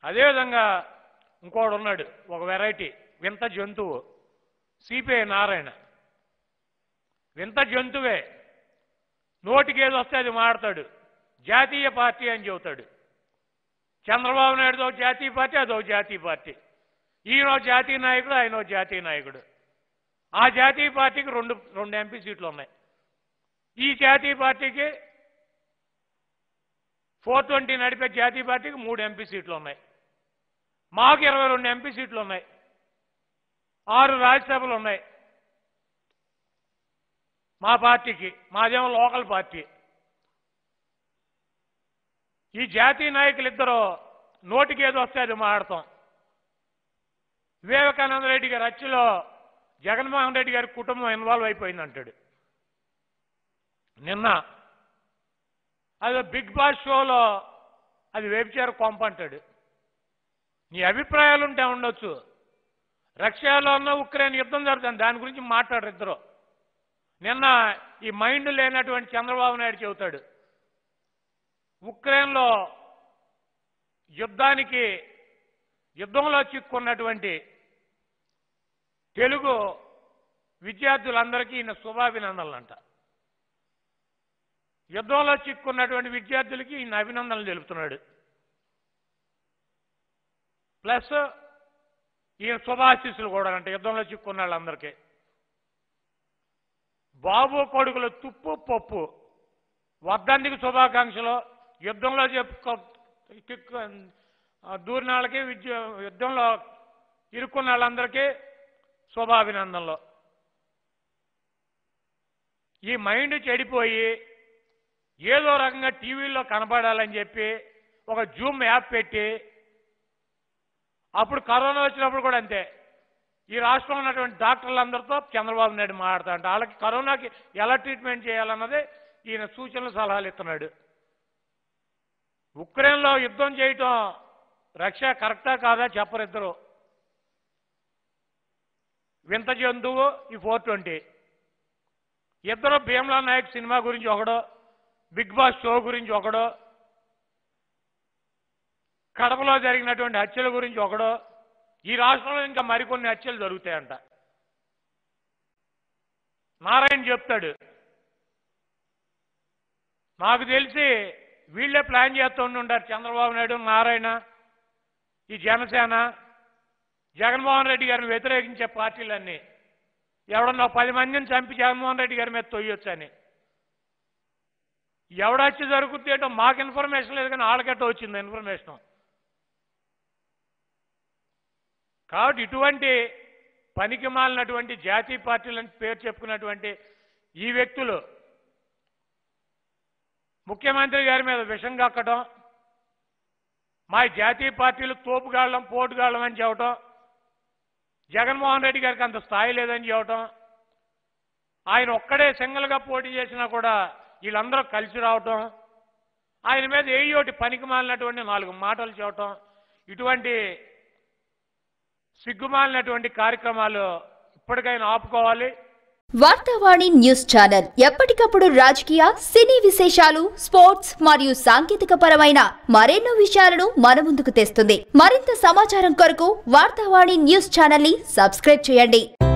అదేవిధంగా ఇంకోడు ఉన్నాడు ఒక వెరైటీ వింత జంతువు సిపిఐ నారాయణ వింత జంతువే నోటికి ఏది వస్తే అది మాడతాడు జాతీయ పార్టీ అని చెబుతాడు చంద్రబాబు నాయుడుతో జాతీయ పార్టీ అదో జాతీయ పార్టీ ఈయన ఓ జాతీయ నాయకుడు ఆయన ఓ జాతీయ నాయకుడు ఆ జాతీయ పార్టీకి రెండు రెండు ఎంపీ సీట్లు ఉన్నాయి ఈ జాతీయ పార్టీకి ఫోర్ ట్వంటీ నడిపే జాతీయ పార్టీకి మూడు ఎంపీ సీట్లు ఉన్నాయి మాకు ఇరవై రెండు ఎంపీ సీట్లు ఉన్నాయి ఆరు రాజ్యసభలు ఉన్నాయి మా పార్టీకి మాదేమో లోకల్ పార్టీ ఈ జాతీయ నాయకులు ఇద్దరు నోటికి ఏదో వస్తే అది మాడతాం వివేకానంద రెడ్డి గారి హత్యలో జగన్మోహన్ రెడ్డి గారి కుటుంబం ఇన్వాల్వ్ అయిపోయింది అంటాడు నిన్న అది బిగ్ బాస్ షోలో అది వ్యభిచార కొంప అంటాడు నీ అభిప్రాయాలు ఉంటే ఉండొచ్చు రష్యాలో ఉన్న ఉక్రెయిన్ యుద్ధం జరుగుతుంది దాని గురించి మాట్లాడరు ఇద్దరు నిన్న ఈ మైండ్ లేనటువంటి చంద్రబాబు నాయుడు చెబుతాడు ఉక్రెయిన్లో యుద్ధానికి యుద్ధంలో చిక్కున్నటువంటి తెలుగు విద్యార్థులందరికీ ఈయన శుభాభినందనలు అంట యుద్ధంలో చిక్కున్నటువంటి విద్యార్థులకి ఈయన అభినందనలు తెలుపుతున్నాడు ప్లస్ ఈయన శుభాశీస్సులు కూడా అంట యుద్ధంలో చిక్కున్న వాళ్ళందరికీ బాబు కొడుకుల తుప్పు పప్పు వర్ధంతికి శుభాకాంక్షలు యుద్ధంలో చెప్పుకో చిక్కు- ఆ, దూరిన వాళ్ళకి విద్య యుద్ధంలో ఇరుక్కున్న వాళ్ళందరికీ శుభాభినందనలు ఈ మైండ్ చెడిపోయి ఏదో రకంగా టీవీలో కనపడాలని చెప్పి ఒక జూమ్ యాప్ పెట్టి అప్పుడు కరోనా వచ్చినప్పుడు కూడా అంతే ఈ రాష్ట్రంలో ఉన్నటువంటి డాక్టర్లందరితో చంద్రబాబు నాయుడు మాట్లాడుతాడు వాళ్ళకి కరోనాకి ఎలా ట్రీట్మెంట్ చేయాలన్నది ఈయన సూచనలు సలహాలు ఇస్తున్నాడు ఉక్రెయిన్లో యుద్ధం చేయటం రష్యా కరెక్టా కాదా చెప్పరిద్దరు వింత జంతువు ఈ ఫోర్ ట్వంటీ ఇద్దరు భీమ్లా నాయక్ సినిమా గురించి ఒకడు బిగ్ బాస్ షో గురించి ఒకడు కడపలో జరిగినటువంటి హత్యల గురించి ఒకడు ఈ రాష్ట్రంలో ఇంకా మరికొన్ని హత్యలు జరుగుతాయంట నారాయణ చెప్తాడు నాకు తెలిసి వీళ్ళే ప్లాన్ చేస్తూ ఉంటారు చంద్రబాబు నాయుడు నారాయణ ఈ జనసేన జగన్మోహన్ రెడ్డి గారిని వ్యతిరేకించే పార్టీలన్నీ ఎవడన్నా పది మందిని చంపి జగన్మోహన్ రెడ్డి గారి మీద తొయ్యొచ్చని ఎవడొచ్చి జరుగుతుంది ఏంటో మాకు ఇన్ఫర్మేషన్ లేదు కానీ వాళ్ళకెట్ట వచ్చింది ఇన్ఫర్మేషన్ కాబట్టి ఇటువంటి పనికి మాలినటువంటి జాతీయ పార్టీలని పేరు చెప్పుకున్నటువంటి ఈ వ్యక్తులు ముఖ్యమంత్రి గారి మీద విషం కక్కడం మా జాతీయ పార్టీలు తోపుగాళ్ళం పోటుగాళ్ళం అని చెప్పటం జగన్మోహన్ రెడ్డి గారికి అంత స్థాయి లేదని చెప్పటం ఆయన ఒక్కడే సింగిల్గా పోటీ చేసినా కూడా వీళ్ళందరూ కలిసి రావటం ఆయన మీద ఏయోటి పనికి మాలినటువంటి నాలుగు మాటలు చెప్పటం ఇటువంటి సిగ్గుమాలినటువంటి కార్యక్రమాలు ఇప్పటికైనా ఆపుకోవాలి వార్తావాణి న్యూస్ ఛానల్ ఎప్పటికప్పుడు రాజకీయ సినీ విశేషాలు స్పోర్ట్స్ మరియు సాంకేతిక పరమైన మరెన్నో విషయాలను మన ముందుకు తెస్తుంది మరింత సమాచారం కొరకు వార్తావాణి న్యూస్ ఛానల్ ని సబ్స్క్రైబ్ చేయండి